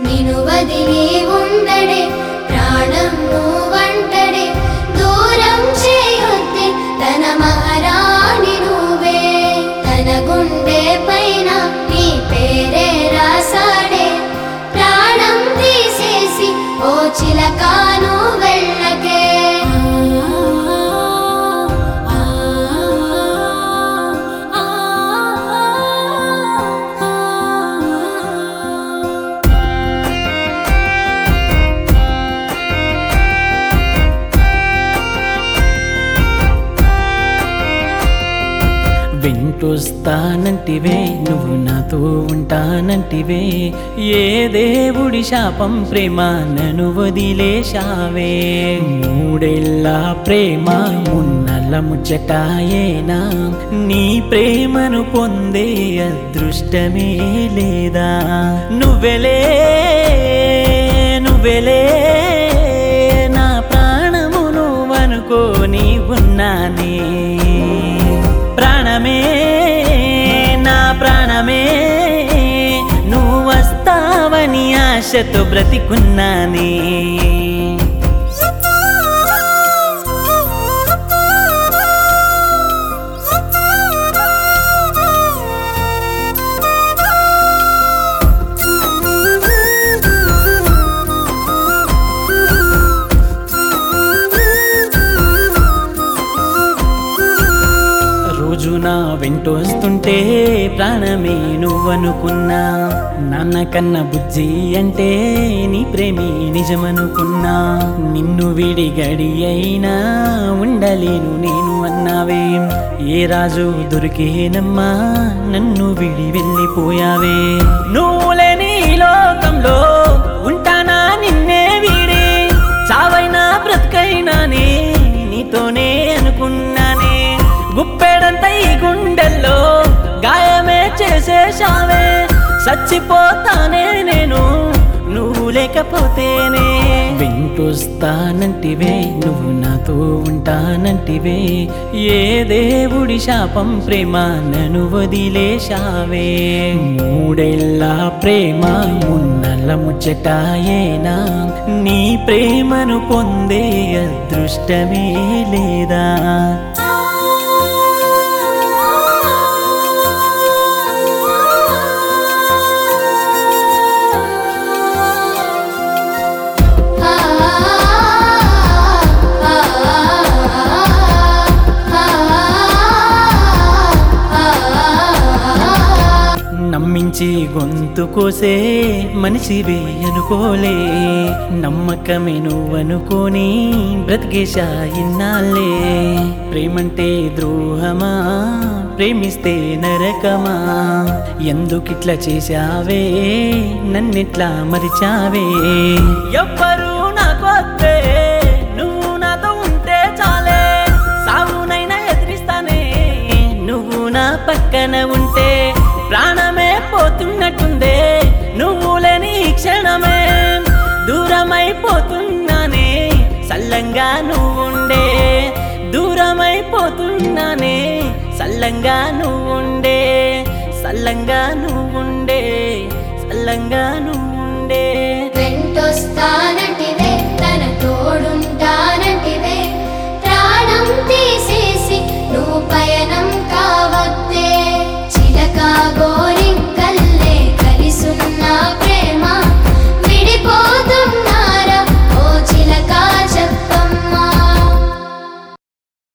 నిను వదిలి ఉండడే ప్రాణం నువ్వంటడే దూరం చేయొద్దే తన మహారాణి నువ్వే తన గుండె పైన నీ పేరే రాసాడే ప్రాణం తీసేసి ఓ చిలకాను వెళ్ళకే వింటొస్తానంటివే నువ్వు నాతో ఉంటానంటివే ఏ దేవుడి శాపం ప్రేమ నన్ను వదిలేశావే మూడేళ్ళ ప్రేమ మున్నల ముచ్చటాయేనా నీ ప్రేమను పొందే అదృష్టమే లేదా నువ్వెలే నువ్వెలే నా ప్రాణము నువ్వనుకోని ఉన్నానే ప్రాణమే నా ప్రాణమే నువ్వు వస్తావని ఆశతో బ్రతికున్నానే రోజు నా వెంటొస్తుంటే ప్రాణమే నువ్వనుకున్నా నాన్న కన్న బుజ్జి అంటే నీ ప్రేమి నిజమనుకున్నా నిన్ను విడి గడి అయినా ఉండలేను నేను అన్నావే ఏ రాజు దొరికేనమ్మా నన్ను విడి వెళ్ళిపోయావే నువ్వు లేని ఈ లోకంలో ఉంటానా నిన్నే వీడి చావైనా బ్రతుకైనానే నీతోనే అనుకున్నానే గుప్పెడంత ఈ గుండెల్లో గాయమే చేసేశావే చచ్చిపోతానే నేను నువ్వు లేకపోతేనే వింటొస్తానంటివే నువ్వు నాతో ఉంటానంటివే ఏ దేవుడి శాపం ప్రేమ నన్ను వదిలేశావే మూడేళ్ళ ప్రేమ మున్నల ముచ్చటాయేనా నీ ప్రేమను పొందే అదృష్టమే లేదా ఆ నమ్మించి గొంతు కోసే మనిషివే అనుకోలే నమ్మకమే నువ్వనుకోని బ్రతికేశా ఇన్నాళ్ళే ప్రేమంటే ద్రోహమా ప్రేమిస్తే నరకమా ఎందుకిట్లా చేశావే నన్నిట్లా మరిచావే ఎవ్వరు నాకొద్దే నువ్వు నాతో ఉంటే చాలే సావునైనా ఎదిరిస్తానే నువ్వు నా పక్కన ఉంటే ప్రాణమే పోతున్నట్టుందే నువ్వు లేని ఈ క్షణమే దూరమైపోతున్నానే సల్లంగా నువ్వుండే దూరమైపోతున్నానే సల్లంగా నువ్వుండే సల్లంగా నువ్వుండే సల్లంగా నువ్వు